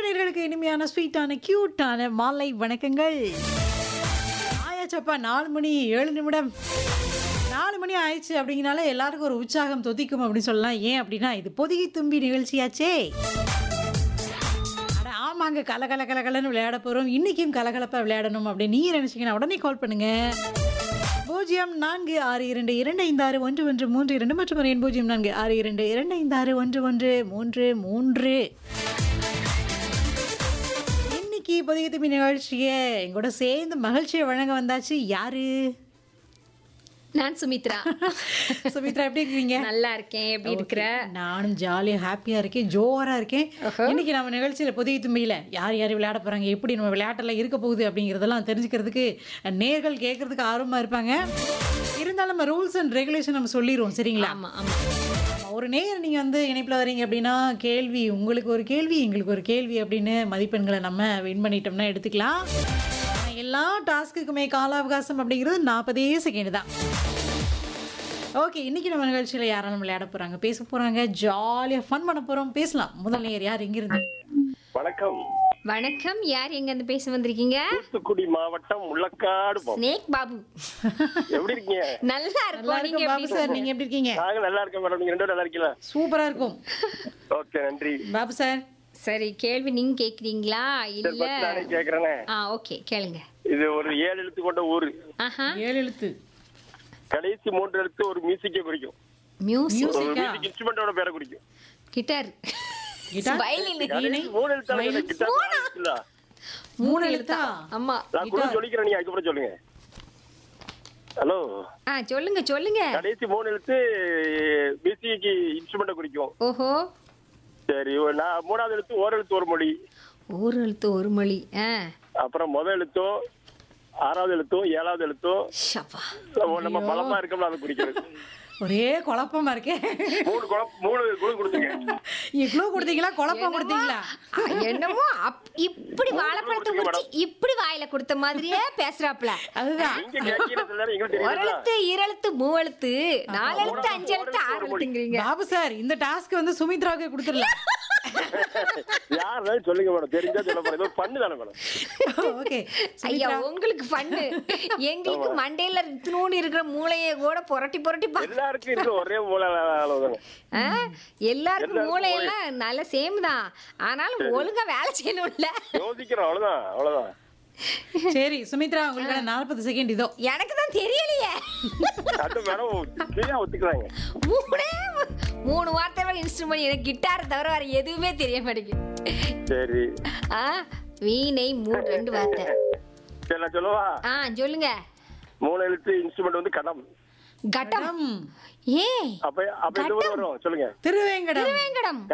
நேயர்களுக்கு இனிமையான ஸ்வீட்டான கியூட்டான மாலை வணக்கங்கள் ஆயாச்சப்பா நாலு மணி ஏழு நிமிடம் நாலு மணி ஆயிடுச்சு அப்படிங்கனால எல்லாருக்கும் ஒரு உற்சாகம் தொதிக்கும் அப்படின்னு சொல்லலாம் ஏன் அப்படின்னா இது பொதிகை தும்பி நிகழ்ச்சியாச்சே அட ஆமாங்க கல கல கல கலன்னு விளையாட போகிறோம் இன்றைக்கும் கலகலப்பாக விளையாடணும் அப்படின்னு நீங்கள் நினச்சிங்கன்னா உடனே கால் பண்ணுங்கள் பூஜ்ஜியம் நான்கு ஆறு இரண்டு இரண்டு ஐந்து ஆறு ஒன்று ஒன்று மூன்று இரண்டு மற்றும் ஒரு எண் பூஜ்ஜியம் நான்கு ஆறு இரண்டு இரண்டு ஐந்து ஆறு ஒன்று ஒன்று மூன்று மூன்று இன்னைக்கு புதிய திரும்பி நிகழ்ச்சியை எங்கூட சேர்ந்து மகிழ்ச்சியை வழங்க வந்தாச்சு யாரு நான் சுமித்ரா சுமித்ரா எப்படி இருக்கீங்க நல்லா இருக்கேன் எப்படி இருக்கிற நானும் ஜாலியாக ஹாப்பியாக இருக்கேன் ஜோரா இருக்கேன் இன்னைக்கு நம்ம நிகழ்ச்சியில் புதிய தும்பியில் யார் யார் விளையாட போகிறாங்க எப்படி நம்ம விளையாட்டெல்லாம் இருக்க போகுது அப்படிங்கிறதெல்லாம் தெரிஞ்சுக்கிறதுக்கு நேர்கள் கேட்கறதுக்கு ஆர்வமாக இருப்பாங்க இருந்தாலும் நம்ம ரூல்ஸ் அண்ட் ரெகுலேஷன் நம்ம சொல்லிடுவோம் சரிங்களா ஆமா ஆமா ஆமா, ஒரு நேர் நீங்கள் வந்து இணைப்பில் வரீங்க அப்படின்னா கேள்வி உங்களுக்கு ஒரு கேள்வி எங்களுக்கு ஒரு கேள்வி அப்படின்னு மதிப்பெண்களை நம்ம வின் பண்ணிட்டோம்னா எடுத்துக்கலாம் ஆனா, எல்லா டாஸ்க்குக்குமே கால அவகாசம் அப்படிங்கிறது நாற்பதே செகண்ட் தான் ஓகே இன்னைக்கு நம்ம நிகழ்ச்சியில் யாரெல்லாம் விளையாட போகிறாங்க பேச போகிறாங்க ஜாலியாக ஃபன் பண்ண போகிறோம் பேசலாம் முதல் நேர் யார் எங்கிருந்து வணக்கம் வணக்கம் யார் எங்க இருந்து பேச வந்திருக்கீங்க தூத்துக்குடி மாவட்டம் முள்ளக்காடு போ- ஸ்னேக் பாபு எப்படி இருக்கீங்க நல்லா நல்லா இருக்கும் நீங்க இருக்கும் பாபு எப்படி சார் நீங்கள் எப்படி இருக்கீங்க நாங்க நல்லா இருக்கோம் மேடம் நீங்க ரெண்டு பேரும் நல்லா இருக்கீங்களா சூப்பராக இருக்கும் ஓகே நன்றி பாபு சார் சரி கேள்வி நீங்க கேக்குறீங்களா சரி இல்ல ஃபர்ஸ்ட் நானே கேக்குறேனே ஆ ஓகே கேளுங்க இது ஒரு ஏழு எழுத்து கொண்ட ஊரு ஆஹா ஏழு எழுத்து கடைசி மூன்று எழுத்து ஒரு மியூசிக்கை குறிக்கும் மியூசிக் ஒரு மியூசிக்கா மியூசிக் இன்ஸ்ட்ருமெண்டோட பேரை குறிக்கும் கிட்டார் கிட்டார் வயலின் கடைசி மூணு எழுத்தால கிட்டார் நாலு எழுத்துல்ல. மூணு எழுத்தா ஆமா நான் கூட சொல்லிக்கிறேன் நீங்க அதுக்கப்புறம் சொல்லுங்க ஹலோ ஆ சொல்லுங்க சொல்லுங்க கடைசி மூணு எழுத்து மியூசிக் இன்ஸ்ட்ருமெண்ட்டை குறிக்கும் ஓஹோ சரி ஒரு நான் மூணாவது எழுத்து ஓர் எழுத்து ஒரு மொழி ஒரு எழுத்து ஒரு மொழி ஆ அப்புறம் முதல் எழுத்தும் ஆறாவது எழுத்தும் ஏழாவது எழுத்தும் ஷப்பா நம்ம பலமா இருக்கோம்ல அதை குறிக்கிறது ஒரே குழப்பமா இருக்கே மூணு குழப்ப மூணு குழு கொடுத்துங்க இவ்வளோ கொடுத்தீங்களா குழப்பம் கொடுத்தீங்களா ஆ, என்னமோ அப்- இப்படி வாழைப்பழத்தை உரிச்சு இப்படி வாயில கொடுத்த மாதிரியே பேசுறாப்ல அதுதான் நீங்க கேட்கிறது எல்லாரும் எங்களுக்கு ஒரு தெரியுதா எழுத்து இரழுத்து மூவெழுத்து நாலு எழுத்து அஞ்சு எழுத்து ஆறு எழுத்துங்கிறீங்க பாபு சார் இந்த டாஸ்க் வந்து சுமித்ராவுக்கு கொடுத்துடலாம் யாருனாலும் சொல்லுங்க மேடம் தெரிஞ்சா சொல்ல போறேன் இது பண்ணு தானே மேடம் ஓகே ஐயா உங்களுக்கு பண்ணு எங்களுக்கு மண்டையில இத்தினூண்டு இருக்கிற மூளையை கூட புரட்டி புரட்டி பா எல்லாருக்கும் இருக்க ஒரே மூல அளவுதாங்க ஆ, எல்லாருக்கும் மூளையெல்லாம் நல்ல சேம் தான் ஆனாலும் ஒழுங்கா வேலை செய்யணும்ல யோசிக்கிறோம் அவ்வளவுதான் அவ்வளவுதான் சரி சுமித்ரா உங்களுக்கு நாற்பது செகண்ட் இதோ எனக்கு தான் தெரியலையே அது மேடம் ஃப்ரீயா ஒத்துக்கிறாங்க மூணே மூ- மூணு வார்த்தை இன்ஸ்ட்ருமெண்ட் எனக்கு கிட்டார் தவிர வேற எதுவுமே தெரிய மாட்டேங்குது சரி ஆ வீணை மூணு ரெண்டு வார்த்தை சரி நான் சொல்லவா ஆ சொல்லுங்க மூணு எழுத்து இன்ஸ்ட்ருமெண்ட் வந்து கடம் கட்டம் ம், ஏ அப்ப அப்ப எந்த ஊர் வரும் சொல்லுங்க திருவேங்கடம் திருவேங்கடம்